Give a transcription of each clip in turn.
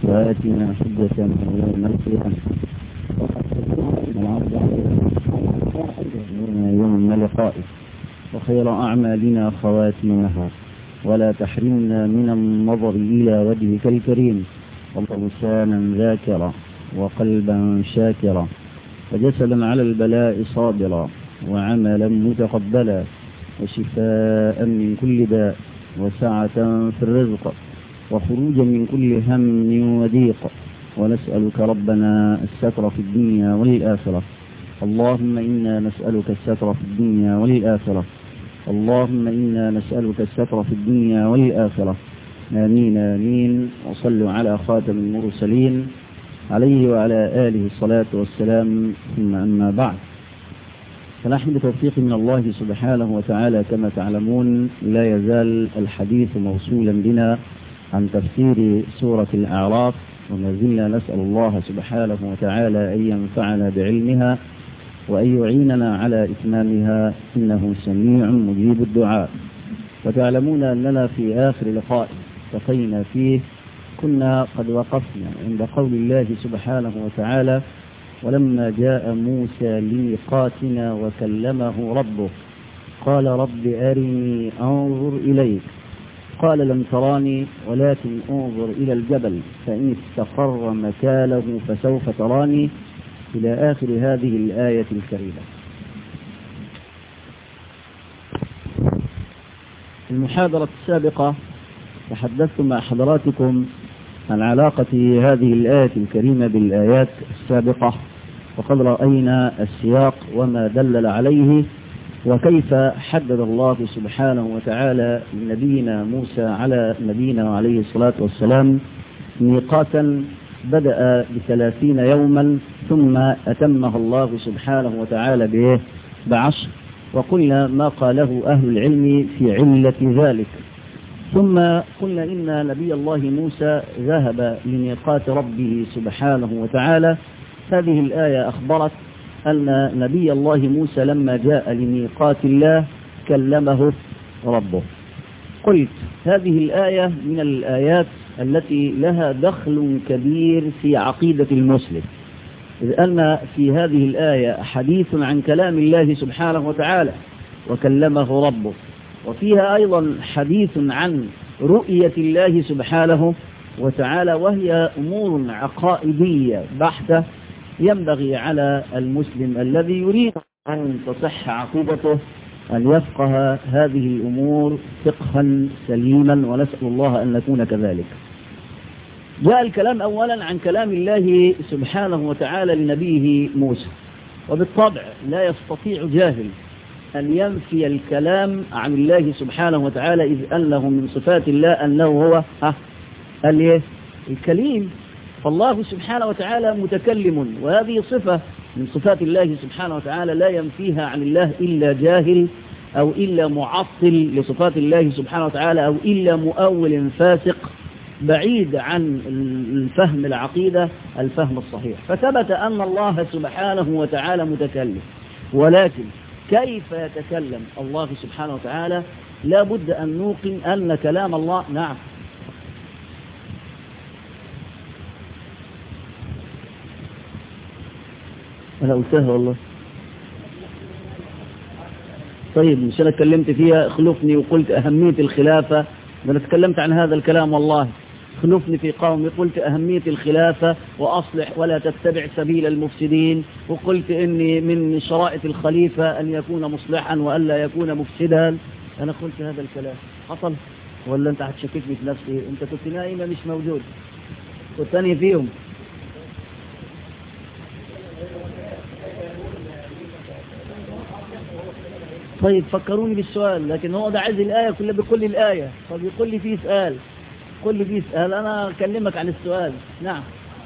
وآتنا حجة يوم القيامة يوم لقائك وخير أعمالنا خواتيمها ولا تحرمنا من النظر إلى وجهك الكريم ولسانا ذاكرا وقلبا شاكرا وجسدا على البلاء صابرا وعملا متقبلا وشفاء من كل داء وسعة في الرزق وخروجا من كل هم وضيق ونسألك ربنا الستر في الدنيا والآخرة اللهم إنا نسألك الستر في الدنيا والآخرة اللهم إنا نسألك الستر في الدنيا والآخرة آمين آمين وصلوا على خاتم المرسلين عليه وعلى آله الصلاة والسلام ثم أما بعد فنحن بتوفيق من الله سبحانه وتعالى كما تعلمون لا يزال الحديث موصولا بنا عن تفسير سورة الأعراف وما زلنا نسأل الله سبحانه وتعالى أن ينفعنا بعلمها وأن يعيننا على إتمامها إنه سميع مجيب الدعاء وتعلمون أننا في آخر لقاء التقينا فيه كنا قد وقفنا عند قول الله سبحانه وتعالى ولما جاء موسى لميقاتنا وكلمه ربه قال رب أرني أنظر إليك قال لم تراني ولكن انظر إلى الجبل فإن استقر مكانه فسوف تراني إلى آخر هذه الآية الكريمة في المحاضرة السابقة تحدثت مع حضراتكم عن علاقة هذه الآية الكريمة بالآيات السابقة وقد رأينا السياق وما دلل عليه وكيف حدد الله سبحانه وتعالى لنبينا موسى على نبينا عليه الصلاة والسلام ميقاتا بدأ بثلاثين يوما ثم أتمها الله سبحانه وتعالى به بعشر وقلنا ما قاله أهل العلم في علة ذلك ثم قلنا إن نبي الله موسى ذهب لميقات ربه سبحانه وتعالى هذه الآية أخبرت أن نبي الله موسى لما جاء لميقات الله كلمه ربه قلت هذه الآية من الآيات التي لها دخل كبير في عقيدة المسلم إذ أن في هذه الآية حديث عن كلام الله سبحانه وتعالى وكلمه ربه وفيها أيضا حديث عن رؤية الله سبحانه وتعالى وهي أمور عقائدية بحتة ينبغي على المسلم الذي يريد أن تصح عقيدته أن يفقه هذه الأمور فقها سليما ونسأل الله أن نكون كذلك جاء الكلام أولا عن كلام الله سبحانه وتعالى لنبيه موسى وبالطبع لا يستطيع جاهل أن ينفي الكلام عن الله سبحانه وتعالى إذ أنه من صفات الله أنه هو ها الكليم فالله سبحانه وتعالى متكلم وهذه صفة من صفات الله سبحانه وتعالى لا ينفيها عن الله إلا جاهل أو إلا معطل لصفات الله سبحانه وتعالى أو إلا مؤول فاسق بعيد عن الفهم العقيدة الفهم الصحيح فثبت أن الله سبحانه وتعالى متكلم ولكن كيف يتكلم الله سبحانه وتعالى لا بد أن نوقن أن كلام الله نعم أنا قلتها والله طيب مش أنا اتكلمت فيها اخلفني وقلت أهمية الخلافة أنا تكلمت عن هذا الكلام والله خلفني في قومي قلت أهمية الخلافة وأصلح ولا تتبع سبيل المفسدين وقلت إني من شرائط الخليفة أن يكون مصلحا وألا يكون مفسدا أنا قلت هذا الكلام حصل ولا أنت هتشككني في نفسي أنت كنت نايمة مش موجود كنت أنهي فيهم طيب فكروني بالسؤال لكن هو ده عايز الآية كلها بيقول لي الآية فبيقول لي فيه سؤال قل لي فيه سؤال أنا أكلمك عن السؤال نعم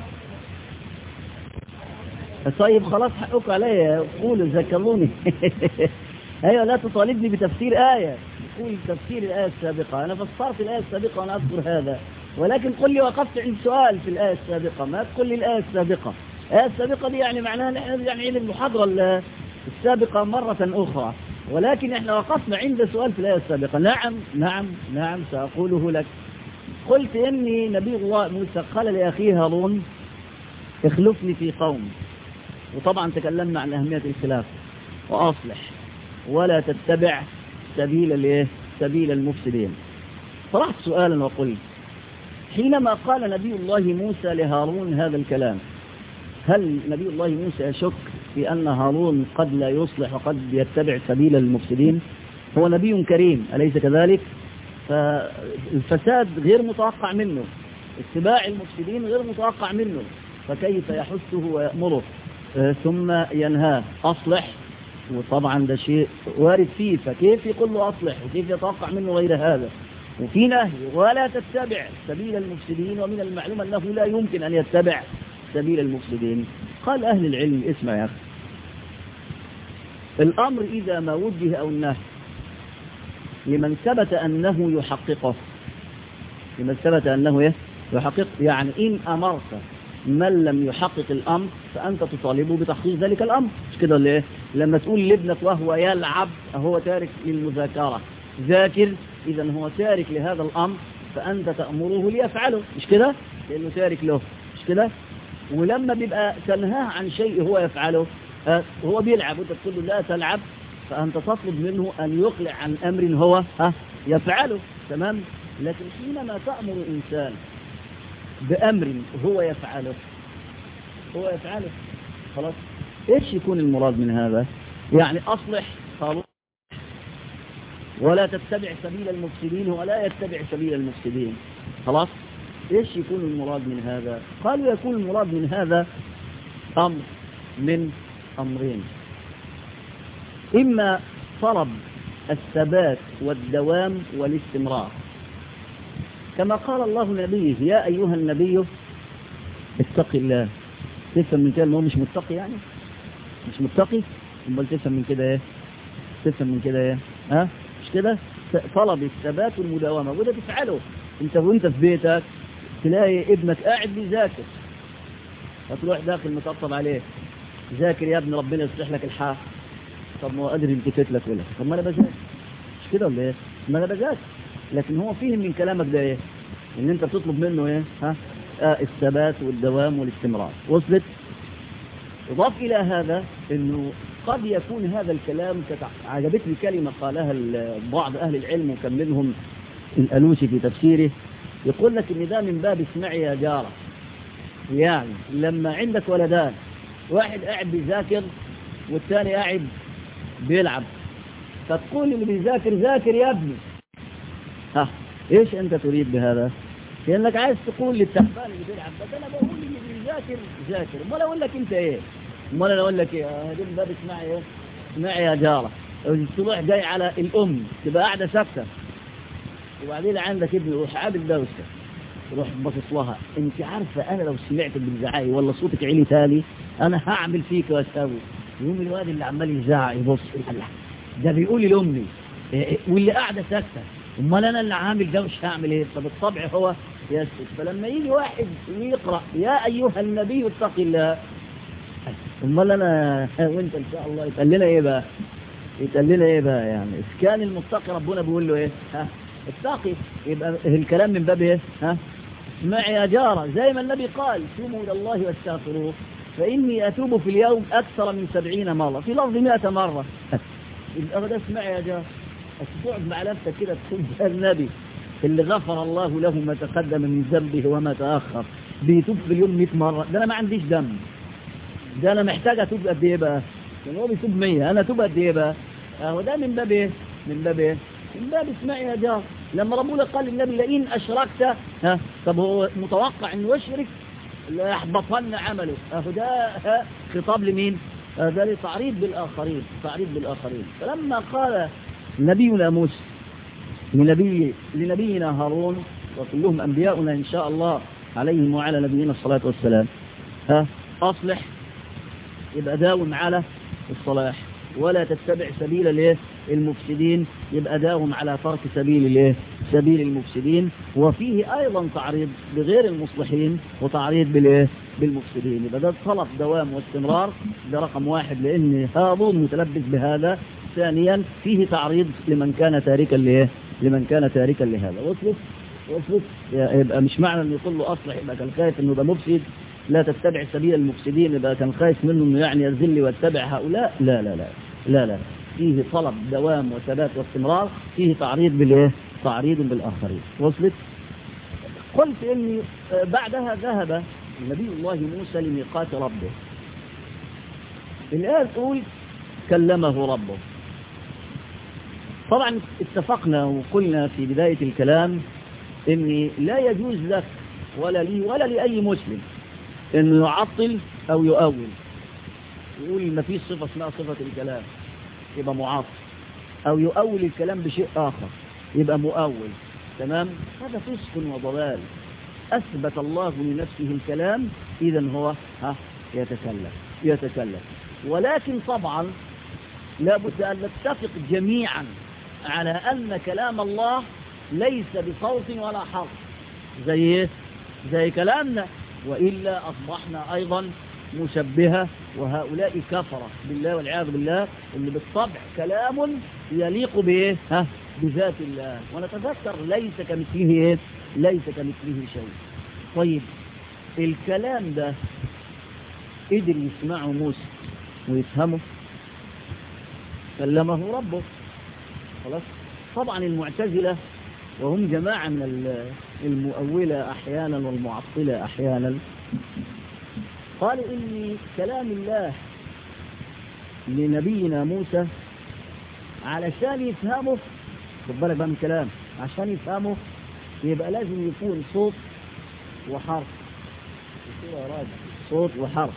طيب خلاص حقك عليا قولوا ذكروني أيوة لا تطالبني بتفسير آية قول تفسير الآية السابقة أنا فسرت الآية السابقة وأنا أذكر هذا ولكن قل لي وقفت عند سؤال في الآية السابقة ما تقول لي الآية السابقة الآية السابقة دي يعني معناها نحن يعني عيد المحاضرة السابقة مرة أخرى ولكن احنا وقفنا عند سؤال في الآية السابقة نعم نعم نعم سأقوله لك قلت إني نبي الله موسى قال لأخيه هارون اخلفني في قوم وطبعا تكلمنا عن أهمية الخلاف وأصلح ولا تتبع سبيل الايه سبيل المفسدين طرحت سؤالا وقلت حينما قال نبي الله موسى لهارون هذا الكلام هل نبي الله موسى يشك في أن هارون قد لا يصلح وقد يتبع سبيل المفسدين هو نبي كريم أليس كذلك فالفساد غير متوقع منه اتباع المفسدين غير متوقع منه فكيف يحثه ويأمره ثم ينهاه أصلح وطبعا ده شيء وارد فيه فكيف يقول له أصلح وكيف يتوقع منه غير هذا وفي نهي ولا تتبع سبيل المفسدين ومن المعلوم أنه لا يمكن أن يتبع سبيل المفسدين قال أهل العلم اسمع يا أخي الأمر إذا ما وجه أو النهي لمن ثبت أنه يحققه لمن ثبت أنه يحقق يعني إن أمرت من لم يحقق الأمر فأنت تطالبه بتحقيق ذلك الأمر مش كده ليه لما تقول لابنك وهو يلعب هو تارك للمذاكرة ذاكر إذا هو تارك لهذا الأمر فأنت تأمره ليفعله مش كده لأنه تارك له مش كده ولما بيبقى تنهاه عن شيء هو يفعله هو بيلعب وانت تقول له لا تلعب فأنت تطلب منه أن يقلع عن أمر هو ها يفعله تمام لكن حينما تأمر إنسان بأمر هو يفعله هو يفعله خلاص إيش يكون المراد من هذا يعني أصلح قالوا ولا تتبع سبيل المفسدين ولا يتبع سبيل المفسدين خلاص إيش يكون المراد من هذا قالوا يكون المراد من هذا أمر من أمرين إما طلب الثبات والدوام والاستمرار كما قال الله نبيه يا أيها النبي اتق الله تفهم من كده هو مش متقي يعني مش متقي امال تفهم من كده ايه تفهم من كده ايه ها مش كده طلب الثبات والمداومه وده تفعله انت وانت في بيتك تلاقي ابنك قاعد بيذاكر فتروح داخل مطبطب عليه ذاكر يا ابن ربنا يصلح لك الحال طب ما هو قادر يلتفت لك ولا طب ما انا بذاكر مش كده ولا ايه ما انا بذاكر لكن هو فهم من كلامك ده ايه ان انت بتطلب منه ايه ها آه الثبات والدوام والاستمرار وصلت اضاف الى هذا انه قد يكون هذا الكلام عجبتني كلمه قالها بعض اهل العلم وكان منهم الالوسي في تفسيره يقول لك ان ده من باب اسمعي يا جاره يعني لما عندك ولدان واحد قاعد بيذاكر والثاني قاعد بيلعب فتقول اللي بيذاكر ذاكر يا ابني ها ايش انت تريد بهذا لانك عايز تقول للتعبان اللي بيلعب بس انا بقول اللي بيذاكر ذاكر امال اقول لك انت ايه امال انا اقول لك ايه هذول باب اسمعي ايه اسمعي يا جاره تروح جاي على الام تبقى قاعده ساكته وبعدين عندك ابن يروح عامل دوشه تروح باصص لها انت عارفه انا لو سمعت بالزعاق ولا صوتك عيني تالي انا هعمل فيك واسوي يقوم الواد اللي عمال يزعق يبص الله ده بيقول لي لامي واللي قاعده ساكته امال انا اللي عامل دوش هعمل ايه فبالطبع هو يسكت فلما يجي واحد ويقرا يا ايها النبي اتق الله امال انا وانت ان شاء الله يتقال لنا ايه بقى يتقال لنا ايه بقى يعني اذا كان المتقي ربنا بيقول له ايه ها اتقي يبقى الكلام من باب ايه ها اسمعي يا جاره زي ما النبي قال توبوا الى الله واستغفروه فاني اتوب في اليوم اكثر من سبعين مره في لفظ مئة مره يبقى ده اسمعي يا جاره تقعد مع نفسك كده تقول ده النبي اللي غفر الله له ما تقدم من ذنبه وما تاخر بيتوب في اليوم 100 مره ده انا ما عنديش دم ده انا محتاج اتوب قد ايه بقى؟ يعني هو بيتوب 100 انا اتوب قد ايه بقى؟ اهو ده من باب ايه؟ من باب ايه؟ من باب اسمعي يا جار لما ربنا قال للنبي لئن اشركت ها طب هو متوقع انه يشرك لا يحبطن عمله اهو ده خطاب لمين؟ ده لتعريض بالاخرين تعريض بالاخرين فلما قال نبينا موسى لنبي لنبينا هارون وكلهم انبياؤنا ان شاء الله عليهم وعلى نبينا الصلاه والسلام ها اصلح يبقى داوم على الصلاح ولا تتبع سبيل الايه المفسدين يبقى داوم على ترك سبيل الايه سبيل المفسدين وفيه ايضا تعريض بغير المصلحين وتعريض بالايه بالمفسدين يبقى ده طلب دوام واستمرار ده رقم واحد لان هارون متلبس بهذا ثانيا فيه تعريض لمن كان تاركا لايه لمن كان تاركا لهذا وصلت وصلت يبقى مش معنى انه يقول له اصلح يبقى كان خايف انه يبقى مفسد لا تتبع سبيل المفسدين يبقى كان خايف منه انه يعني يذل واتبع هؤلاء لا لا لا لا لا فيه طلب دوام وثبات واستمرار فيه تعريض بالايه تعريض بالاخرين وصلت قلت اني بعدها ذهب نبي الله موسى لميقات ربه الآية تقول كلمه ربه طبعا اتفقنا وقلنا في بداية الكلام ان لا يجوز لك ولا لي ولا لأي مسلم انه يعطل او يؤول يقول ما فيش صفة اسمها صفة الكلام يبقى معاطل او يؤول الكلام بشيء اخر يبقى مؤول تمام هذا فسق وضلال اثبت الله لنفسه الكلام اذا هو ها يتكلم يتكلم ولكن طبعا لابد ان نتفق جميعا على ان كلام الله ليس بصوت ولا حرف زي ايه زي كلامنا والا اصبحنا ايضا مشبهه وهؤلاء كفره بالله والعياذ بالله اللي بالطبع كلام يليق بايه ها بذات الله ونتذكر ليس كمثله ايه ليس كمثله شيء طيب الكلام ده قدر يسمعه موسى ويفهمه كلمه ربه خلاص طبعا المعتزلة وهم جماعة من المؤولة أحيانا والمعطلة أحيانا قالوا إن كلام الله لنبينا موسى علشان يفهمه خد بالك بقى من الكلام عشان يفهمه يبقى لازم يكون صوت وحرف يا راجل صوت وحرف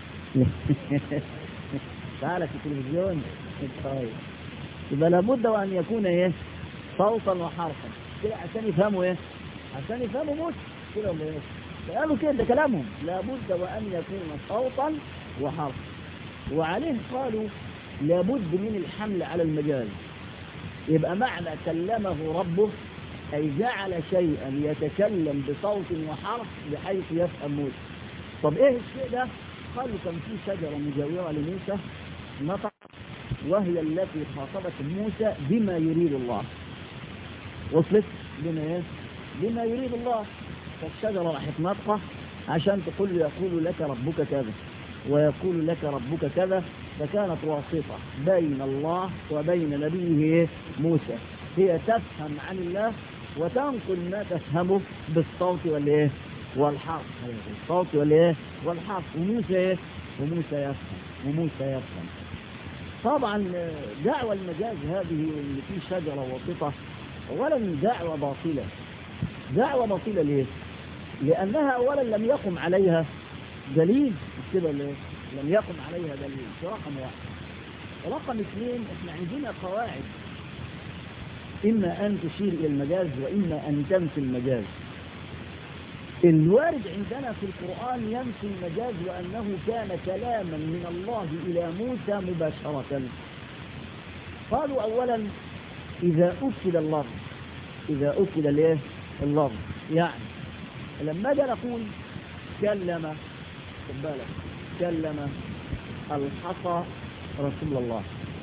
تعالى في التلفزيون طيب يبقى لابد وان يكون ايه صوتا وحرفا كده عشان يفهموا ايه عشان يفهموا موسى كده ولا ايه قالوا كده ده كلامهم لابد وان يكون صوتا وحرفا وعليه قالوا لابد من الحمل على المجاز يبقى معنى كلمه ربه أي جعل شيئا يتكلم بصوت وحرف بحيث يفهم موسى طب ايه الشيء ده قالوا كان في شجرة مجاورة لموسى نطق وهي التي خاطبت موسى بما يريد الله وصلت بما ايه بما يريد الله فالشجرة راحت نطقة عشان تقول له يقول لك ربك كذا ويقول لك ربك كذا فكانت واسطة بين الله وبين نبيه موسى هي تفهم عن الله وتنقل ما تفهمه بالصوت والايه والحرف الصوت والايه والحرف وموسى ايه وموسى يفهم وموسى يفهم طبعا دعوة المجاز هذه اللي فيه شجرة واسطة اولا دعوة باطلة دعوة باطلة ليه لانها اولا لم يقم عليها دليل كده ليه لم يقم عليها دليل في رقم واحد رقم اثنين احنا عندنا قواعد اما ان تشير الى المجاز واما ان تنفي المجاز الوارد عندنا في القرآن ينفي المجاز وأنه كان كلاما من الله إلى موسى مباشرة قالوا أولا إذا أكد اللفظ إذا أكد الايه اللفظ يعني لما جاء نقول كلم خد بالك كلم الحصى رسول الله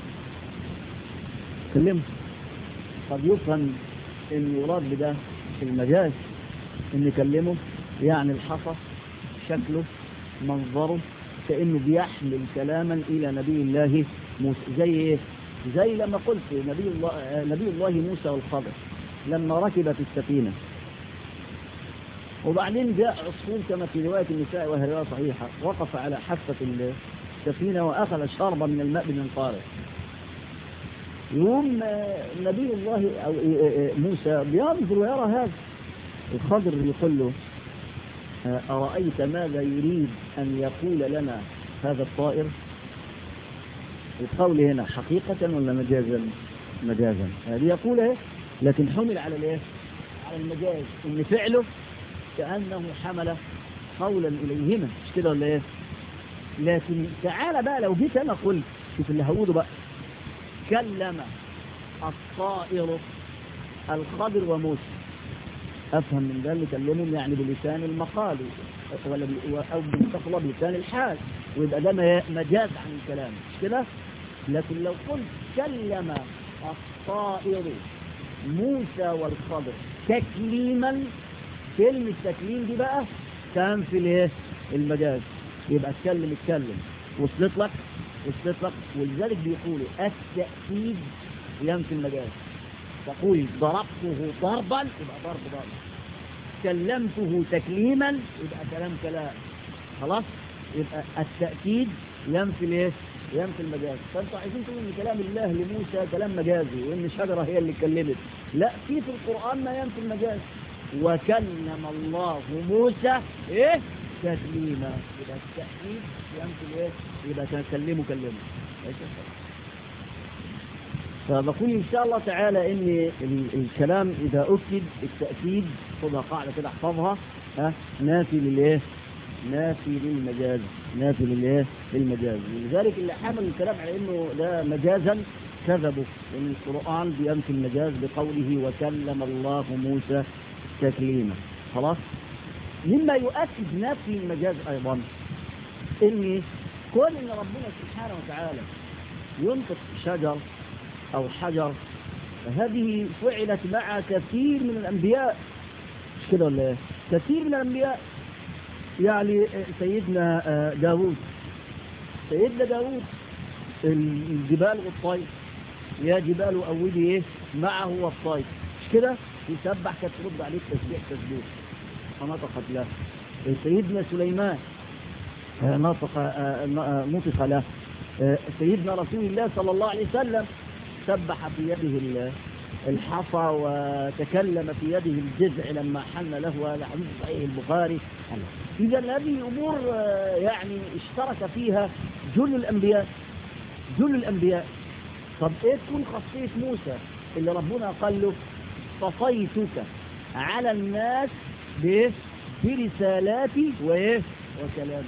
كلمه قد يفهم ان يراد بده في المجاز ان يكلمه يعني الحصى شكله منظره كانه بيحمل كلاما الى نبي الله موسى زي ايه زي لما قلت نبي الله نبي الله موسى والخضر لما ركب في السفينه وبعدين جاء عصفور كما في روايه النساء وهي روايه صحيحه وقف على حافه السفينه واخذ شربا من الماء بمنقاره يوم نبي الله أو موسى بينظر ويرى هذا الخضر يقول له أرأيت ماذا يريد أن يقول لنا هذا الطائر القول هنا حقيقة ولا مجازا مجازا هذه يقول ايه لكن حمل على الايه على المجاز ان فعله كأنه حمل قولا إليهما مش كده ولا ايه لكن تعالى بقى لو جيت انا قلت شوف اللي هقوله بقى كلم الطائر الخضر وموسى افهم من ذلك كلمهم يعني بلسان المقال ولا او بالتقوى بلسان الحال ويبقى ده مجاز عن الكلام مش كده لكن لو قلت كلم الطائر موسى والخضر تكليما كلمة تكليم دي بقى تنفي الايه المجاز يبقى اتكلم اتكلم وصلت لك وصلت لك ولذلك بيقولوا التأكيد ينفي المجاز تقول ضربته ضربا يبقى ضرب ضرب كلمته تكليما يبقى كلام كلام خلاص يبقى التأكيد ينفي الايه ينفي المجاز فانتوا عايزين تقولوا ان كلام الله لموسى كلام مجازي وان الشجرة هي اللي اتكلمت لا في في القرآن ما ينفي المجاز وكلم الله موسى ايه تكليما يبقى التأكيد ينفي الايه يبقى كلمه كلمه فبقول إن شاء الله تعالى إن الكلام إذا أكد التأكيد خذها قاعدة كده احفظها ها نافي للإيه؟ نافي للمجاز نافي للإيه؟ للمجاز لذلك اللي حمل الكلام على إنه ده مجازا كذبوا لأن القرآن بينفي المجاز بقوله وكلم الله موسى تكليما خلاص؟ مما يؤكد نفي المجاز أيضا إن كون إن ربنا سبحانه وتعالى ينطق شجر أو حجر هذه فعلت مع كثير من الأنبياء مش كده ولا ايه؟ كثير من الأنبياء يعني سيدنا داوود سيدنا داوود الجبال والطير يا جبال أودي إيه معه والطير مش كده يسبح كانت ترد عليه تسبيح تسبيح فنطقت له سيدنا سليمان نطق نطق له سيدنا رسول الله صلى الله عليه وسلم سبح في يده الحصى وتكلم في يده الجزع لما حن له هذا حديث صحيح البخاري إذا هذه أمور يعني اشترك فيها جل الأنبياء جل الأنبياء طب إيه تكون خاصية موسى اللي ربنا قال له صفيتك على الناس بإيه برسالاتي وإيه وكلامي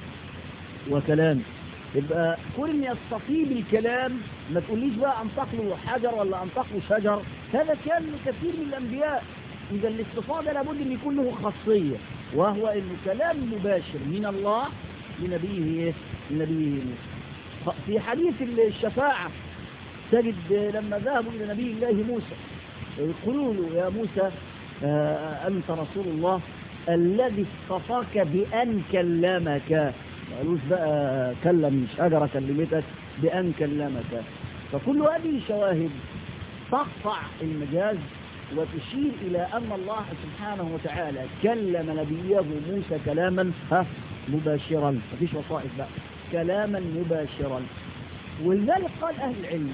وكلامي يبقى كل يستطيع بالكلام ما تقوليش بقى انطق له حجر ولا انطق له شجر هذا كان كثير من الانبياء اذا الاستفاضه لابد ان يكون له خاصيه وهو انه كلام مباشر من الله لنبيه لنبيه موسى في حديث الشفاعه تجد لما ذهبوا الى نبي الله موسى يقولوا له يا موسى آه انت رسول الله الذي اصطفاك بان كلمك قالوش بقى كلم شجرة كلمتك بأن كلمك فكل هذه شواهد تقطع المجاز وتشير إلى أن الله سبحانه وتعالى كلم نبيه موسى كلاما ها مباشرا مفيش وصائف بقى كلاما مباشرا ولذلك قال أهل العلم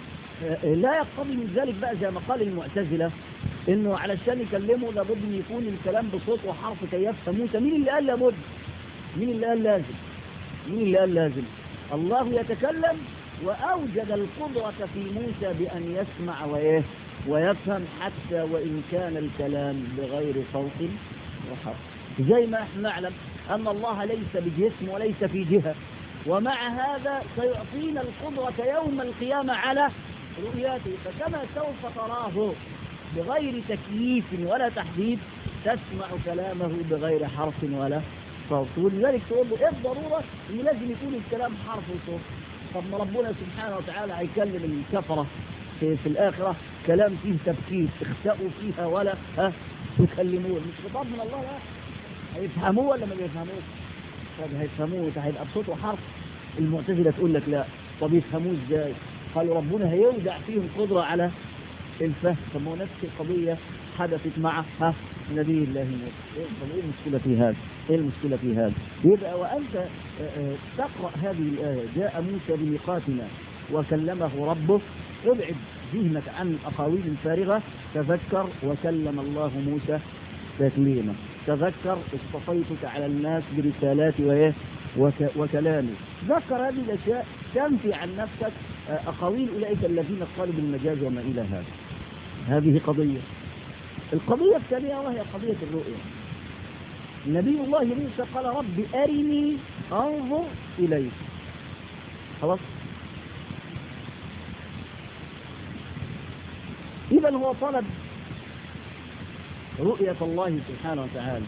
لا يقتضي من ذلك بقى زي ما قال المعتزلة انه علشان يكلمه لابد ان يكون الكلام بصوت وحرف كي يفهم موسى مين اللي قال لابد مين اللي قال لازم مين اللي قال لازم الله يتكلم وأوجد القدرة في موسى بأن يسمع وإيه ويفهم حتى وإن كان الكلام بغير صوت وحرف زي ما احنا نعلم أن الله ليس بجسم وليس في جهة ومع هذا سيعطينا القدرة يوم القيامة على رؤياته فكما سوف تراه بغير تكييف ولا تحديد تسمع كلامه بغير حرف ولا صوت ولذلك تقول له ايه الضرورة ان لازم يكون الكلام حرف وصوت طب ما ربنا سبحانه وتعالى هيكلم الكفرة في, في الآخرة كلام فيه تبكير اختأوا فيها ولا ها تكلمون مش خطاب من الله لا هيفهموه ولا ما بيفهموش طب هيفهموه هيبقى بصوت وحرف المعتزلة تقول لك لا طب يفهموه ازاي قالوا ربنا هيودع فيهم قدرة على الفهم طب ما هو نفس القضية حدثت مع ها نبي الله موسى طب ايه المشكلة في هذا ايه المشكلة في هذا يبقى وانت تقرأ هذه الآية جاء موسى بميقاتنا وكلمه ربه ابعد ذهنك عن الأقاويل الفارغة تذكر وكلم الله موسى تكليما تذكر اصطفيتك على الناس برسالاتي وايه وك وكلامي ذكر هذه الأشياء تنفي عن نفسك أقاويل أولئك الذين قالوا بالمجاز وما إلى هذا هذه قضية القضية الثانية وهي قضية الرؤية نبي الله موسى قال رب أرني أنظر إليك خلاص إذا هو طلب رؤية الله سبحانه وتعالى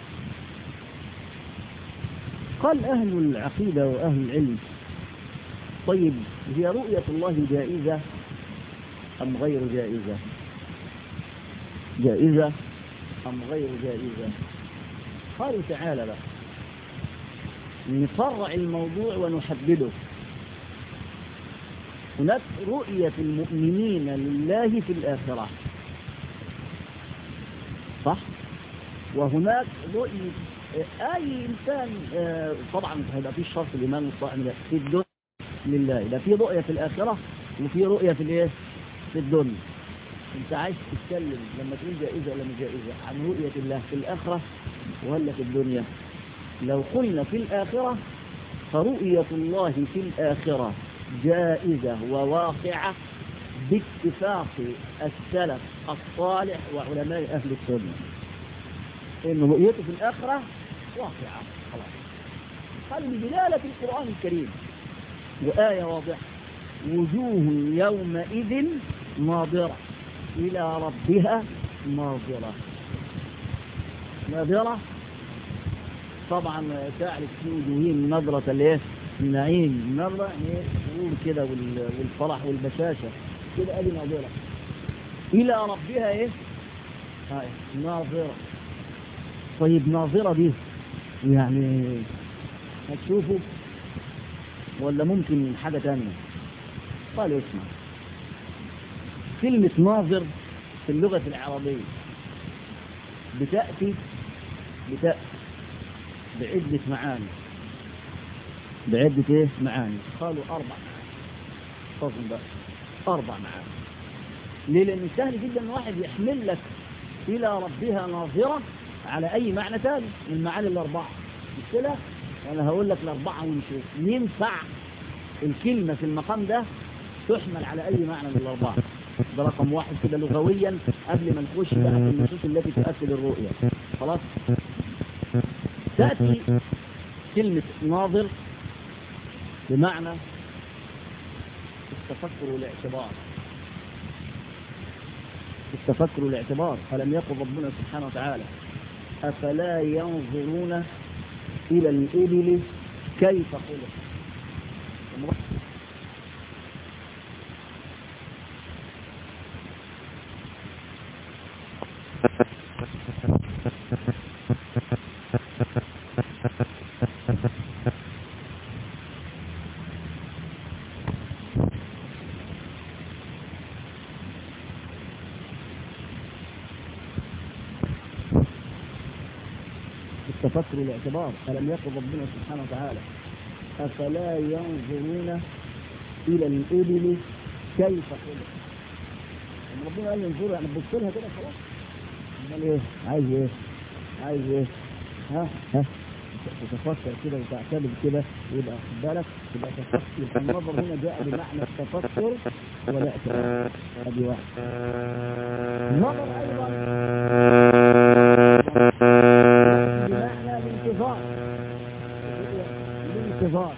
قال أهل العقيدة وأهل العلم طيب هي رؤية الله جائزة أم غير جائزة جائزة أم غير جائزة قالوا تعالى بقى نفرع الموضوع ونحدده هناك رؤية المؤمنين لله في الآخرة صح وهناك رؤية أي إنسان طبعا هيبقى في شرط الإيمان الصائم في الدنيا لله ده في رؤية في الآخرة وفي رؤية في الإيه في الدنيا أنت عايز تتكلم لما تقول جائزة ولا مش جائزة عن رؤية الله في الآخرة ولا في الدنيا لو قلنا في الآخرة فرؤية الله في الآخرة جائزة وواقعة باتفاق السلف الصالح وعلماء أهل السنة إن رؤيته في الآخرة واقعة خلاص قال بدلالة القرآن الكريم وآية واضحة وجوه يومئذ ناظرة إلى ربها ناظرة ناظرة طبعا تعرف في وجوههم نظرة الايه النعيم النظرة ايه السرور كده والفرح والبشاشة كده ادي ناظرة إلى ربها ايه هاي ناظرة طيب ناظرة دي يعني هتشوفوا ولا ممكن حاجة تانية قالوا اسمع كلمة ناظر في اللغة العربية بتأتي بتأتي بعدة معاني بعدة ايه معاني قالوا أربع معاني فضل بقى أربع معاني ليه لأن سهل جدا ان واحد يحمل لك إلى ربها ناظرة على أي معنى ثاني من المعاني الأربعة مش كده؟ أنا هقول لك الأربعة ونشوف ينفع الكلمة في المقام ده تحمل على أي معنى من الأربعة ده رقم واحد كده لغويا قبل ما نخش بقى في النصوص التي تؤكد الرؤية خلاص تأتي كلمة ناظر بمعنى التفكر والاعتبار التفكر والاعتبار فلم يقل ربنا سبحانه وتعالى أفلا ينظرون إلى الإبل كيف خلق التفكر والاعتبار ألم يقل ربنا سبحانه وتعالى أفلا ينظرون إلى الإبل كيف خلق ربنا قال ينظروا يعني تبص لها كده خلاص امال ايه عايز ايه عايز ايه ها ها تتفكر كده وتعتبر كده يبقى خد بالك يبقى تفكر يبقى النظر هنا جاء بمعنى التفكر والاعتبار ادي واحد النظر ايضا بمعنى الانتظار الانتظار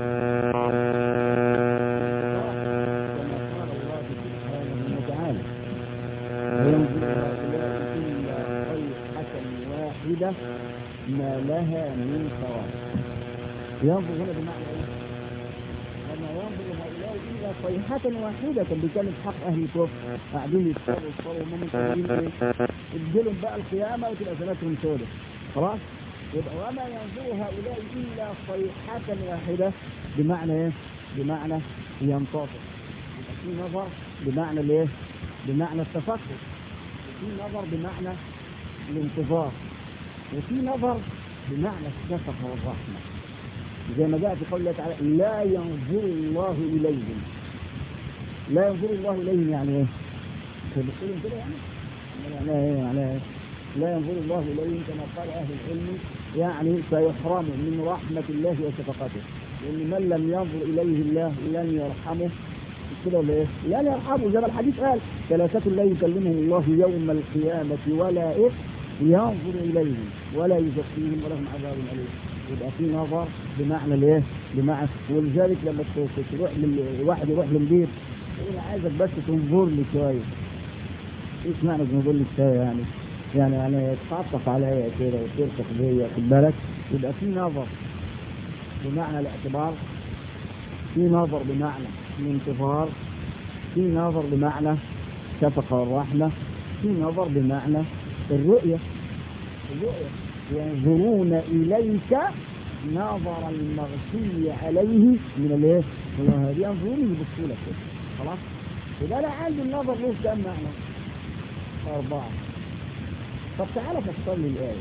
كما قال الله سبحانه وتعالى وينظر هؤلاء إلا صيحة واحدة ما لها من فوائد ينظر هنا بمعنى ايه؟ لما ينظر هؤلاء إلى صيحة واحدة كان بيتكلم حق أهل الكفر قاعدين يتصروا يتصروا وهم منتظرين ايه؟ اديلهم بقى القيامة وتبقى سنتهم سودة خلاص؟ يبقى وما ينظر هؤلاء إلا صيحة واحدة بمعنى ايه؟ بمعنى ينتظر يبقى في نظر بمعنى الايه؟ بمعنى التفكر وفي نظر بمعنى الانتظار وفي نظر بمعنى الشفقة والرحمة زي ما جاء في قول الله تعالى لا ينظر الله إليهم لا ينظر الله إليهم يعني ايه؟ بتقولهم كده يعني؟ معناها ايه؟ معناها ايه؟ لا ينظر الله إليهم كما قال أهل العلم يعني سيحرم من رحمة الله وشفقته لأن من لم ينظر إليه الله لن يرحمه كده ولا ايه؟ لن يرحمه زي ما الحديث قال ثلاثة لا يكلمهم الله يوم القيامة ولا إيه؟ ينظر إليهم ولا يزكيهم ولهم عذاب أليم يبقى في نظر بمعنى الايه؟ بمعنى ولذلك لما تروح واحد يروح للبيت يقول عايزك بس تنظر لي شويه. ايش معنى تنظر لي شويه يعني؟ يعني يعني تتعطف عليا كده وترفق بيا خد بالك يبقى في نظر بمعنى الاعتبار في نظر بمعنى الانتظار في نظر بمعنى شفقة والرحمة في نظر بمعنى الرؤية الرؤية ينظرون إليك نظر المغشي عليه من الايه؟ من الوهاب ينظرون يبصوا لك كده خلاص؟ يبقى انا عندي النظر له كام معنى؟ أربعة طب تعالى فسر لي الآية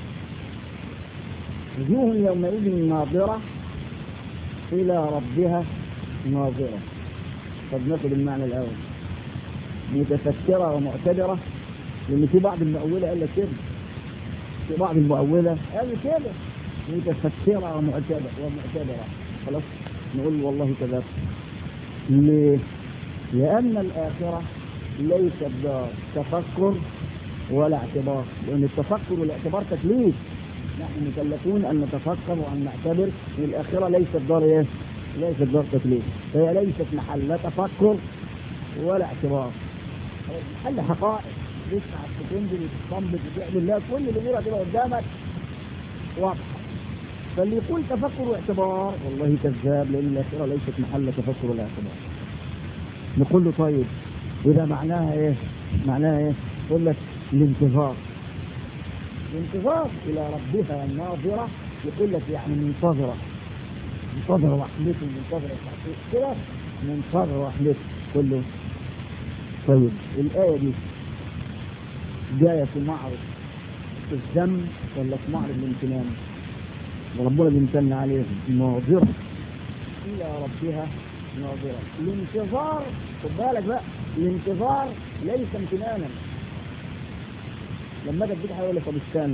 وجوه يومئذ ناظرة إلى ربها ناظرة طب ناخد المعنى الأول متفكرة ومعتبرة لأن في بعض المؤولة قال لك كده في بعض المؤولة قال كده متفكرة ومعتبرة ومعتبرة خلاص نقول والله كذا ليه؟ لأن الآخرة ليست دار تفكر ولا اعتبار لأن التفكر والاعتبار تكليف نحن مكلفون أن نتفكر وأن نعتبر والآخرة ليست دار إيه؟ ليست دار تكليف فهي ليست محل لا تفكر ولا اعتبار محل حقائق تسمع تنزل وتستنبط وتعمل لها كل الأمور هتبقى قدامك واضحة فاللي يقول تفكر واعتبار والله كذاب لأن الآخرة ليست محل تفكر ولا اعتبار نقول له طيب وده معناها ايه معناها ايه يقول لك الانتظار الانتظار الى ربها الناظرة يقول لك يعني منتظرة منتظرة وحدته منتظرة كده منتظرة وحدته كله طيب الآية دي جاية في معرض الذم ولا في معرض الامتنان وربنا بيمتن عليهم ناظرة إلى ربها ناظرة الانتظار خد بالك بقى الانتظار ليس امتنانا لما اجي اديك هيقول لك طب استنى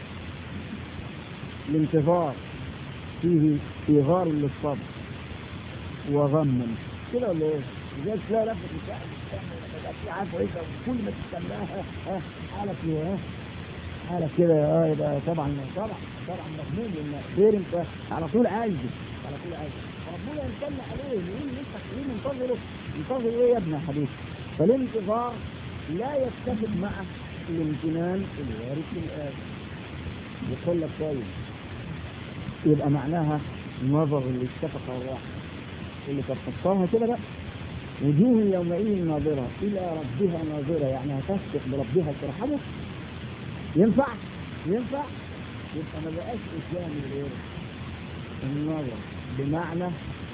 الانتظار فيه ايغار للصبر وغم كده ولا ايه؟ زي تلاقي نفسك مش قاعد في عارف ايه كل ما تستناها ها حالك ايه ها حالك كده اه يبقى طبعا طبعا طبعا مضمون لان غير انت على طول عايزه على طول عايزه ربنا يمتن عليه يقول انت ايه منتظره منتظر ايه يا ابن حبيبي فالانتظار لا يتفق مع الامتنان الوارد في الآية يقول لك طيب يبقى معناها نظر اللي اتفق الراحة اللي كانت فسرها كده بقى وجوه يومئذ ناظرة إلى ربها ناظرة يعني هتصدق بربها ترحمه ينفع ينفع يبقى ما بقاش إسلام غير النظر بمعنى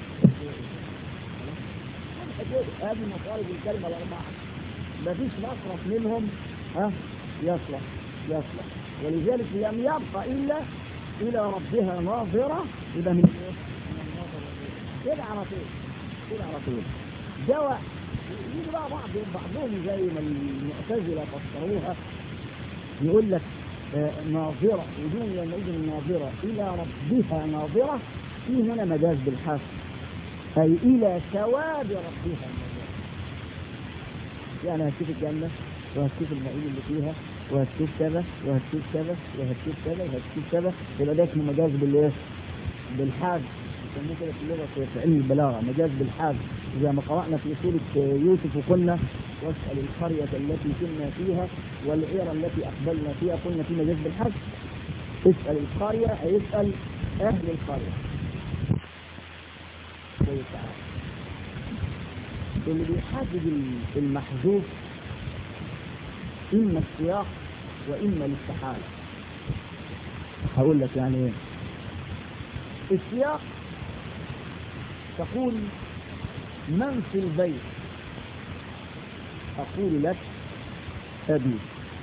هذه مطالب الكلمة الأربعة ما فيش مصرف منهم ها يصلح يصلح ولذلك لم يبقى إلا إلى ربها ناظرة إذا من إيه؟ من النظر كده على طول كده على طول دواء يجي بقى بعض بعضهم زي ما المعتزلة فسروها يقول لك آه ناظرة وجوه يومئذ ناظرة إلى ربها ناظرة في هنا مجاز بالحسن أي إلى ثواب ربها النظر يعني هتشوف الجنة وهتشوف النعيم اللي فيها وهتشوف كذا وهتشوف كذا وهتشوف كذا وهتشوف كذا يبقى ده اسمه مجاز بالايه؟ بالحاج يسموه كده في اللغة في علم البلاغة مجاز بالحاج زي ما قرأنا في سورة يوسف وقلنا واسأل القرية التي كنا فيها والعير التي أقبلنا فيها قلنا في مجاز بالحج اسأل القرية أي اسأل أهل القرية اللي بيحدد المحذوف إما السياق وإما الاستحالة هقول لك يعني ايه السياق تقول من في البيت أقول لك أبي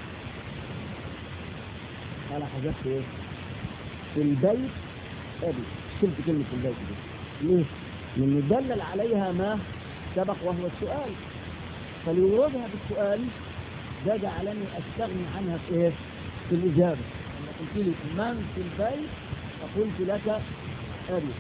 أنا حذفت إيه في البيت أبي شلت كلمة في البيت دي ليه؟ لأن دلل عليها ما سبق وهو السؤال فليوردها بالسؤال ده جعلني استغني عنها في ايه؟ في الاجابه لما قلت لي من في البيت فقلت لك ابي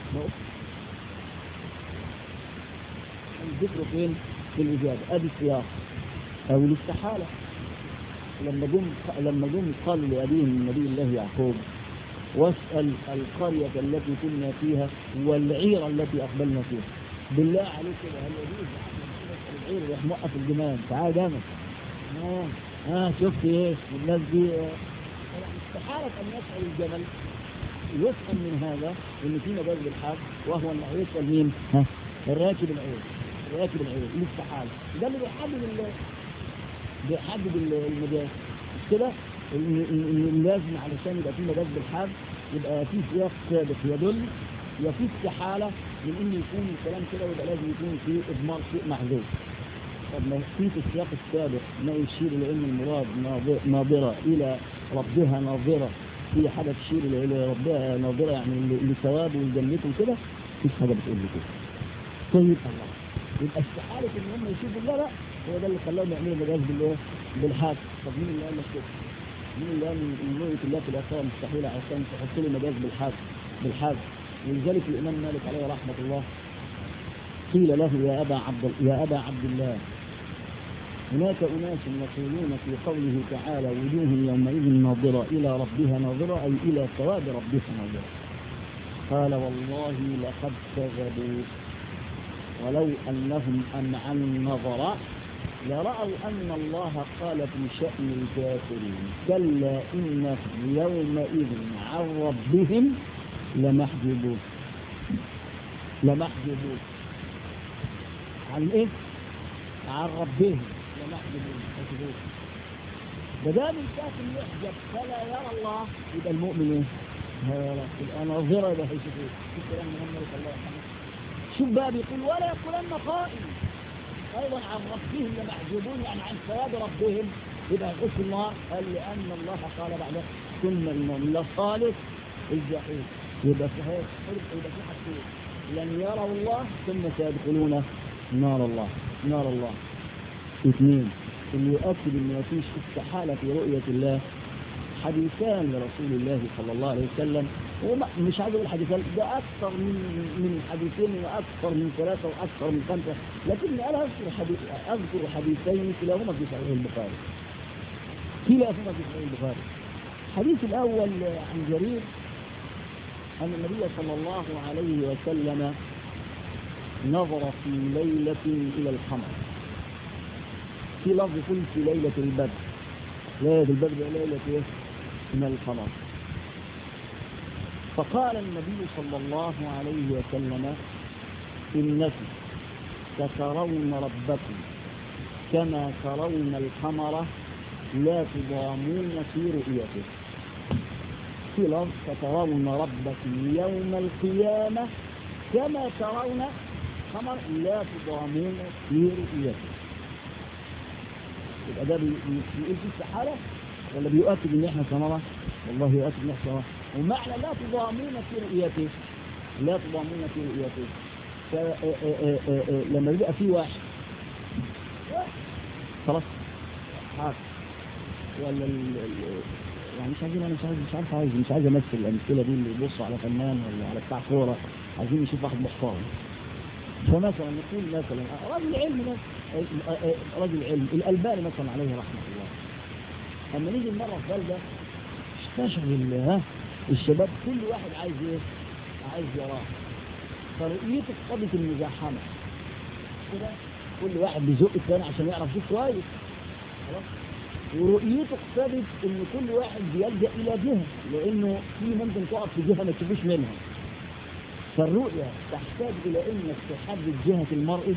الذكر فين؟ في الاجابه ابي السياق او الاستحاله لما جم لما جم قالوا لابيهم النبي الله يعقوب واسال القريه التي كنا فيها والعير التي اقبلنا فيها بالله عليك كده هل يجوز العير يروح موقف الجمال تعال جامد اه اه شفت ايه الناس دي استحالة ان يسأل الجمل يفهم من هذا ان في مجاز بالحاج وهو انه يسأل مين؟ ها الراكب العير الراكب العير الاستحالة ده اللي بيحدد ال... بيحدد المجاز كده إن إن- إن لازم علشان يبقى في مجاز بالحال يبقى في سياق سابق يدل يا في استحالة من إن يكون الكلام كده ويبقى لازم يكون في إضمار شيء محذوف طب ما في في السياق السابق ما يشير إلى أن المراد ناظر- ناظرة إلى ربها ناظرة في حاجة تشير إلى إلى ربها ناظرة يعني ل- لثوابه وجنته وكده مفيش حاجة بتقول لي كده طيب الله يبقى استحالة إن هم يشوفوا لا لا هو ده اللي خلاهم يعملوا مجاز بالإيه؟ بالحاج طب مين اللي قال لك كده؟ مين اللي قال إن رؤية الله في الآخرة مستحيلة عشان تحط له مجاز بالحاج بالحاج ولذلك الإمام مالك عليه رحمة الله قيل له يا أبا عبد يا أبا عبد الله هناك أناس يقولون في قوله تعالى وجوه يومئذ ناظرة إلى ربها ناظرة أي إلى ثواب ربها ناظرة قال والله لقد كذبوا ولو أنهم أنعموا النظر لرأوا أن الله قال في شأن الكافرين كلا إنهم يومئذ عن ربهم لمحجوبون لمحجوبون عن إيه؟ عن ربهم لمحجوبون محجوبون ما دام الكافر يحجب فلا يرى الله يبقى المؤمن ايه؟ ها، يبقى ناظرة يبقى هيشوفوه شوف كلام محمد صلى الله عليه وسلم شوف بقى بيقول ولا يقولن قائل ايضا عن ربهم لمحجوبون يعني عن ثواب ربهم يبقى يخش النار قال لان الله قال بعدها ثم المؤمن لصالح الجحيم يبقى صحيح يبقى في حاجتين لن يروا الله ثم سيدخلون نار الله نار الله اثنين اللي يؤكد ان مفيش استحالة في رؤية الله حديثان لرسول الله صلى الله عليه وسلم وما مش عايز اقول حديثان ده اكثر من من حديثين واكثر من ثلاثه واكثر من خمسه لكن انا اذكر حديث اذكر حديثين كلاهما في صحيح البخاري كلاهما في صحيح البخاري الحديث الاول عن جرير ان النبي صلى الله عليه وسلم نظر في ليله الى القمر في لفظ يقول في ليله البدر ليله البدر ليله ايه؟ من القمر فقال النبي صلى الله عليه وسلم إنكم سترون ربكم كما ترون القمر لا تضامون في رؤيته في لفظ سترون ربكم يوم القيامة كما ترون قمر لا تضامون في رؤيته يبقى ده بي- بي- بيقول في استحالة ولا بيؤكد ان احنا سنرى والله يؤكد ان احنا سنرى ومعنى لا تضامون في رؤيته لا تضامون في رؤيته ف- آه، آه، آه، آه، لما يبقى في واحد خلاص حاضر ولا ال- ال- يعني مش عايزين انا مش عايز مش عارف عايز مش عايز امثل الامثله دي اللي يبص على فنان ولا على بتاع كوره عايزين نشوف واحد محترم فمثلا نقول مثلا رجل علم مثلا رجل علم الالباني مثلا عليه رحمه الله اما نيجي مره في بلده استشغل ها الشباب كل واحد عايز ايه؟ عايز يراه فرؤيته اقتضت المزاحمه كده كل واحد بيزق الثاني عشان يعرف يشوف كويس خلاص ورؤيته اقتضت ان كل واحد بيلجا الى جهه لانه في ممكن تقف في جهه ما تشوفوش منها فالرؤية تحتاج إلى إنك تحدد جهة المرء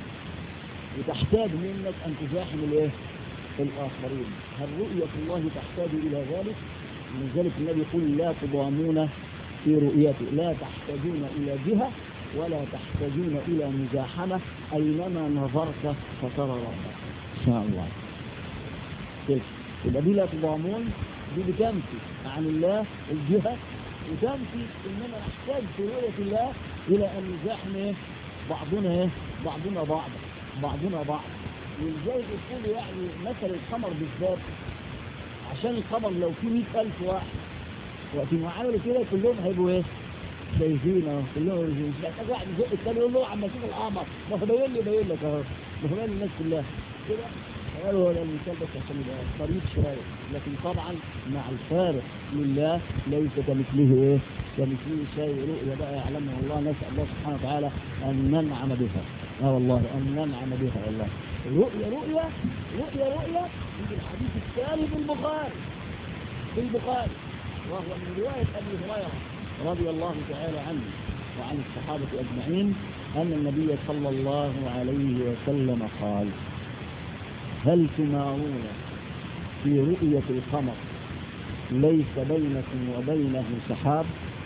وتحتاج منك أن تزاحم الإيه؟ الآخرين هل رؤية الله تحتاج إلى ذلك؟ من ذلك النبي يقول لا تضامون في رؤيته لا تحتاجون إلى جهة ولا تحتاجون إلى مزاحمة أينما نظرت فترى ربك إن شاء الله كيف؟ يبقى دي لا تضامون دي بتنفي عن الله الجهة وتنفي اننا نحتاج في رؤية الله الى ان نزاحم ايه بعضنا ايه بعضنا بعض بعضنا بعض ولذلك يقول يعني مثل القمر بالذات عشان القمر لو في مئة ألف واحد وقت ما عملوا كده كلهم هيبقوا ايه شايفين كلهم مش محتاج واحد يزق الثاني يقول له عم اشوف القمر ما هو باين لي باين لك اهو ما هو باين للناس كلها كده قالوا هذا المثال بس عشان يبقى طريق شوية لكن طبعا مع الفارق لله ليس كمثله ايه كمثله شيء رؤيا بقى يعلمها الله نسأل الله سبحانه وتعالى أن ننعم بها اه والله أن ننعم بها والله رؤيا رؤيا رؤيا رؤيا في الحديث الثاني في البخاري في البخاري وهو من رواية أبي هريرة رضي الله تعالى عنه وعن الصحابة أجمعين أن النبي صلى الله عليه وسلم قال هل تمارون في رؤية القمر ليس بينكم وبينه سحاب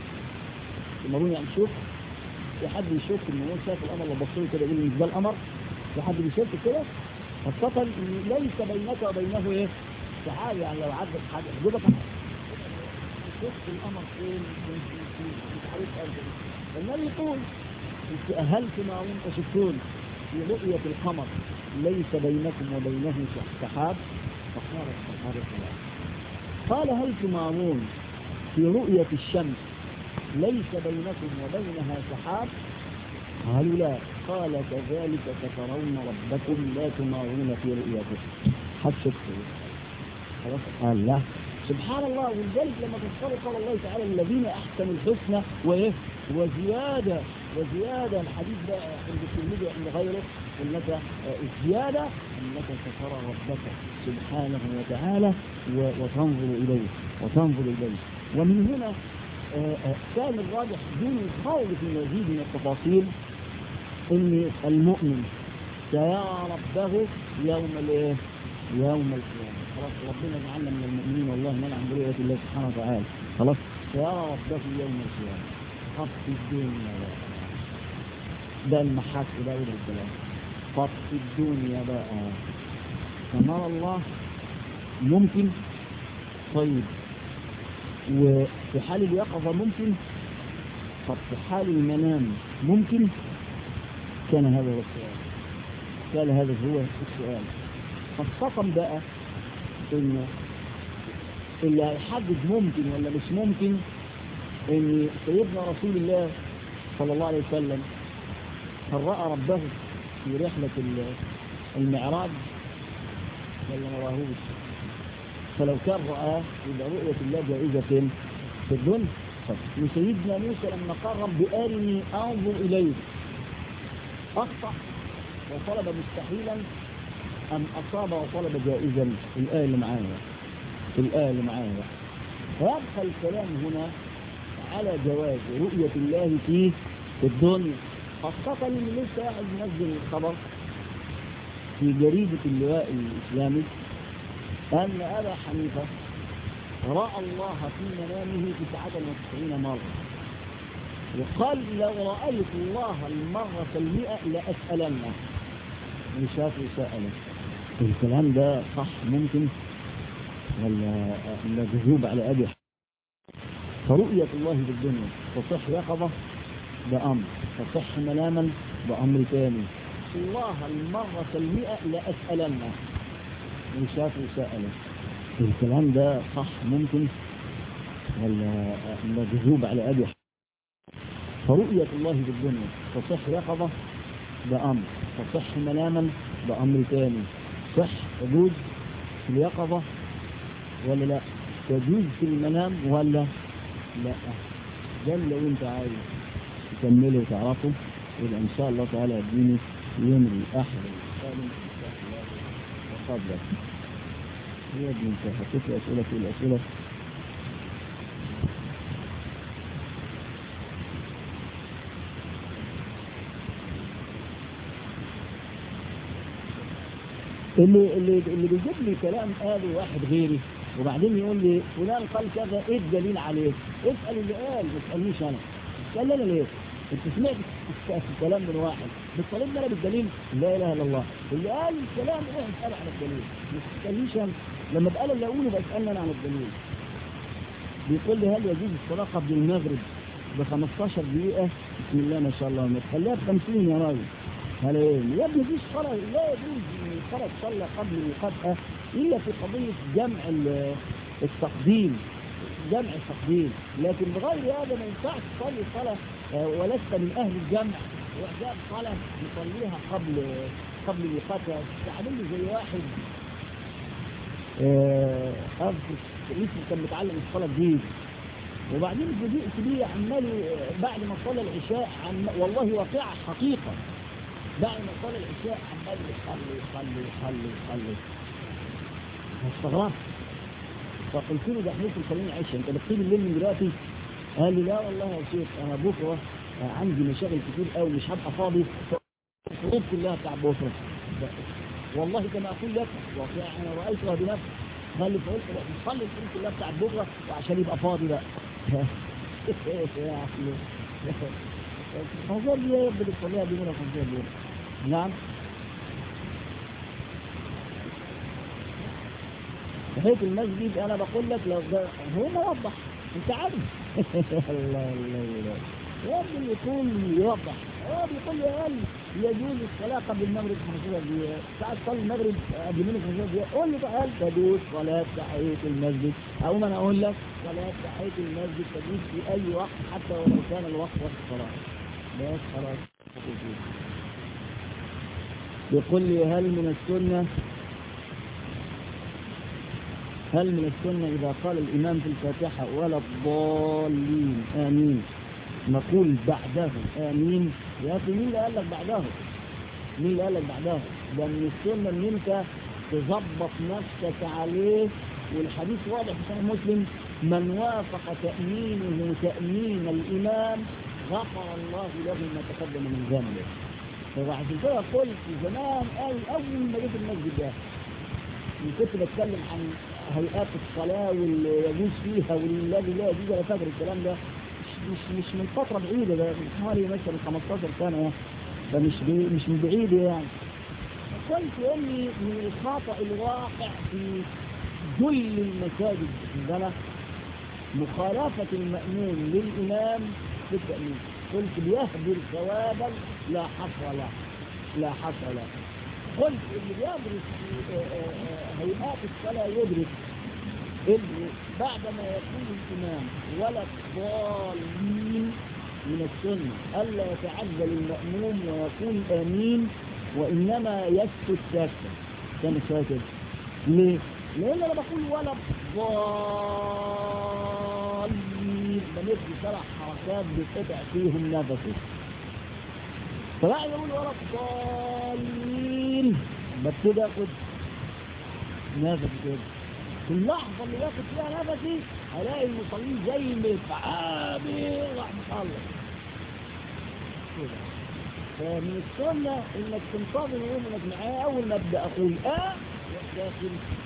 تمرون يعني شوف في حد يشوف ان هو شاف القمر لو بصوا كده يقول مش ده القمر في حد بيشوف كده خاصة ان ليس بينك وبينه ايه سحاب يعني لو عدت حاجة يحجبك شفت القمر فين مش عارف ارض النبي يقول هل تمارون تشكون في رؤية القمر ليس بينكم وبينه سحاب فقال الصحابة لا قال هل تمارون في رؤية الشمس ليس بينكم وبينها سحاب قالوا لا قال كذلك سترون ربكم لا تمارون في رؤيته حد شفته خلاص قال لا سبحان الله ولذلك لما تذكروا قال الله تعالى الذين احسنوا الحسنى وايه وزياده وزياده الحديث ده عند الترمذي وعند غيره انك الزياده انك سترى ربك سبحانه وتعالى وتنظر اليه وتنظر اليه ومن هنا كان الراجح دون الخوض في المزيد من التفاصيل ان المؤمن سيرى ربه يوم الايه؟ يوم القيامه خلاص ربنا جعلنا من المؤمنين والله نلعن برؤيه الله سبحانه وتعالى خلاص سيرى ربه يوم القيامه طب في الدنيا بقى ده المحك ده وده الكلام طب في الدنيا بقى فنرى الله ممكن طيب وفي حال اليقظة ممكن طب في حال المنام ممكن كان هذا هو السؤال كان هذا هو السؤال خاصة بقى ان اللي هيحدد ممكن ولا مش ممكن ان سيدنا رسول الله صلى الله عليه وسلم هل رأى ربه في رحلة المعراج ولا ما راهوش فلو كان رآه يبقى رؤية الله جائزة فين؟ في الدنيا وسيدنا موسى لما قال رب أرني أنظر إليك أخطأ وطلب مستحيلا أم أصاب وطلب جائزا الآية اللي معايا الآية اللي معايا ويبقى الكلام هنا على جواز رؤية الله في الدنيا خاصة اللي لسه واحد منزل الخبر في جريدة اللواء الإسلامي أن أبا حنيفة رأى الله في منامه تسعة وتسعين مرة وقال لو رأيت الله المرة المئة لأسألنه وشاف سأله الكلام ده صح ممكن ولا ولا كذوب على أبي فرؤية الله في الدنيا تصح يقظة ده أمر تصح مناما ده أمر ثاني الله المرة المئة لأسألنه وشاف سأله الكلام ده صح ممكن ولا ولا كذوب على أبي فرؤية الله في الدنيا تصح يقظة ده أمر تصح مناما ده أمر ثاني صح تجوز في اليقظة ولا لا تجوز في المنام ولا لا ده لو انت عايز تكمله وتعرفه يبقى ان شاء الله تعالى اديني يوم الاحد القادم ان شاء الله وفضلك هي ابن انت حطيت لي اسئله في الاسئله اللي اللي اللي بيجيب لي كلام قاله واحد غيري وبعدين يقول لي فلان قال كذا ايه الدليل عليه؟ اسال اللي قال ما تسالنيش انا اسال انا ليه؟ انت سمعت الكلام من واحد بتطالبني انا بالدليل لا اله الا الله اللي قال الكلام روح اسال عن الدليل ما تسالنيش انا لما بقال اللي اقوله بسالني انا عن الدليل بيقول لي هل يجوز الصلاه قبل المغرب ب 15 دقيقه بسم الله ما شاء الله تخليها ب 50 يا راجل هل يا ابني دي صلاة لا يجوز الصلاة تصلى قبل القطعة إلا في قضية جمع التقديم جمع التقديم لكن بغير هذا ما ينفعش تصلي صلاة ولست من أهل الجمع وإعجاب صلاة يصليها قبل قبل القطعة تعمل لي زي واحد أذكر لسه كان متعلم الصلاة جديد وبعدين فوجئت بيه عمال بعد ما صلى العشاء عم والله واقعة حقيقة بعد ما صلى العشاء عمال يصلي يصلي يصلي يصلي استغربت فقلت له ده احنا لسه مصلين عشاء انت بتصلي الليل من دلوقتي؟ قال لي لا والله يا شيخ انا بكره عندي مشاغل كتير قوي مش هبقى فاضي الخروج كلها بتاع بكره والله كما اقول لك واقع انا رايتها بنفسي خلي الفلوس نصلي الفلوس كلها بتاعت بكره وعشان يبقى فاضي بقى يا عم خنزير ليه يا ابني الكليه دي منها خنزير ليه؟ نعم بحيث المسجد انا بقول لك لو ده هو موضح انت عارف الله الله الله يا ابني يكون يوضح هو بيقول لي قال يجوز الصلاة قبل المغرب 15 دقيقة ساعة تصلي المغرب قبل منك 15 دقيقة قول لي بقى هل تجوز صلاة تحية المسجد أو ما أنا أقول لك صلاة تحية المسجد تجوز في أي وقت حتى ولو كان الوقت وقت الصلاة بس خلاص يقول لي هل من السنة هل من السنة إذا قال الإمام في الفاتحة ولا الضالين آمين نقول بعده آمين يا أخي مين اللي قال لك بعده مين اللي قال لك بعده ده من السنة إن أنت تظبط نفسك عليه والحديث واضح في صحيح مسلم من وافق تأمينه تأمين الإمام غفر الله له ما تقدم من ذنبه فعشان كده قلت زمان قال أول ما جيت المسجد ده كنت بتكلم عن هيئات الصلاة واللي يجوز فيها والذي لا يجوز أنا فاكر الكلام ده مش مش مش من فترة بعيدة ده من حوالي مثلا 15 سنة ده مش مش من بعيد يعني قلت اني من الخطأ الواقع في كل المساجد عندنا مخالفة المأمون للإمام في التأمين قلت بيهدر ثوابا لا حصر له لا حصر له قلت اللي بيدرس هيئات الصلاة يدرس اللي بعدما يكون الإمام ولا الضالين من السنة ألا يتعجل المأموم ويكون آمين وإنما يسكت ساكتا كان ساكت ليه؟ لأن أنا بقول ولا الضالين بندي سبع حركات بتقطع فيهم نفسه فبعد يقول ولا الضالين ببتدي اخد نفسي كده في اللحظة اللي باخد فيها نفسي هلاقي المصلين زي ما يتعامل راح مخلص كده فمن السنة انك تنتظر يوم انك معايا اول ما ابدا اقول اه داخل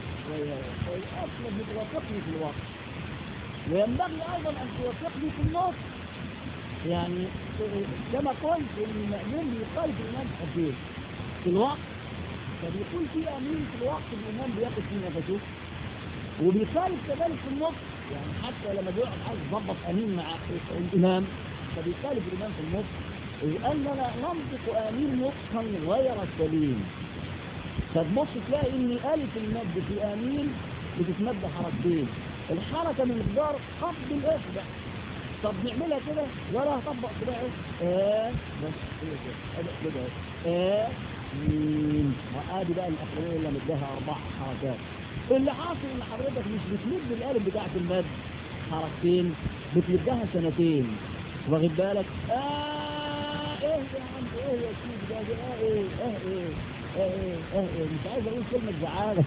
اصلا بتوافقني في الوقت وينبغي ايضا ان توافقني في النص يعني كما قلت ان المأمون بيخالف الامام حديث في الوقت فبيكون في امين في الوقت الامام بياخد فيه نفسه وبيخالف كذلك في النص يعني حتى لما بيقعد عايز يظبط امين مع الامام فبيخالف الامام في النص لاننا ننطق امين نطقا غير سليم فتبص تلاقي ان آلة المد في امين بتتمد حركتين الحركة من مقدار قبض الاصبع طب نعملها كده ولا هطبق كده اه بس كده كده اه مين وادي بقى الاخرين اللي مديها اربع حركات اللي حاصل ان حضرتك مش بتمد القالب بتاعت المد حركتين بتمدها سنتين واخد بالك اه ايه يا عم ايه يا سيدي ده اه ايه اه ايه اه ايه اه ايه مش عايز اقول كلمة زعالة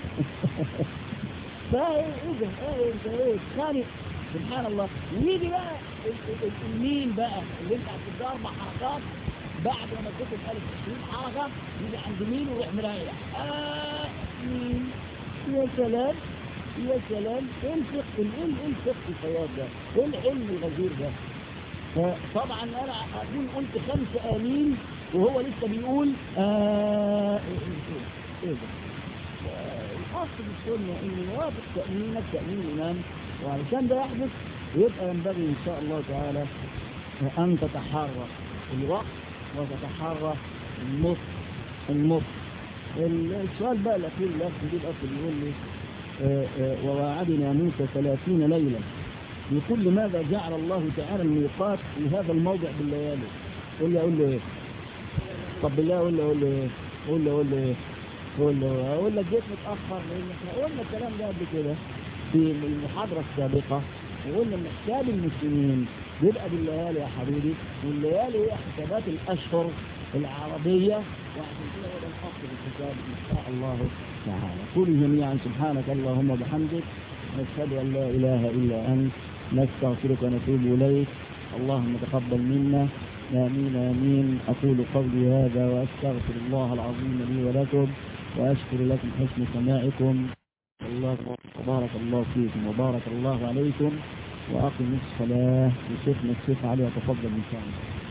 فايه ايه ده اه ايه انت ايه خانق سبحان الله ويجي بقى المين بقى اللي انت هتدي اربع حركات بعد ما كتب الف 20 حركه يجي عند مين ويعملها ايه آه مين يا سلام يا سلام ايه الفقه ايه ايه الفقه الفياض ده ايه العلم الغزير ده فطبعا انا اكون قلت خمس امين وهو لسه بيقول آه ايه, إيه, إيه ده الاصل السنه ان يوافق تامينك تامين الامام وعلشان ده يحدث يبقى ينبغي ان شاء الله تعالى ان تتحرى الوقت وتتحرى النص النص السؤال بقى الاخير الاخ دي الاصل يقول لي وواعدنا موسى ثلاثين ليله يقول لماذا جعل الله تعالى الميقات في هذا الموضع بالليالي قول لي اقول له ايه طب بالله اقول له اقول له ايه قول له اقول له ايه قول له اقول لك جيت متاخر لان احنا قلنا الكلام ده قبل كده في المحاضره السابقه وقلنا ان حساب المسلمين بيبقى بالليالي يا حبيبي والليالي هي حسابات الاشهر العربيه وعشان كده هو ده الحق بالحساب ان شاء الله تعالى قولوا جميعا سبحانك اللهم وبحمدك نشهد ان لا اله الا انت نستغفرك ونتوب اليك اللهم تقبل منا امين امين اقول قولي هذا واستغفر الله العظيم لي ولكم واشكر لكم حسن سماعكم الله بارك الله فيكم وبارك الله عليكم وأقم الصلاة وشيخنا الشيخ علي يتفضل إن شاء الله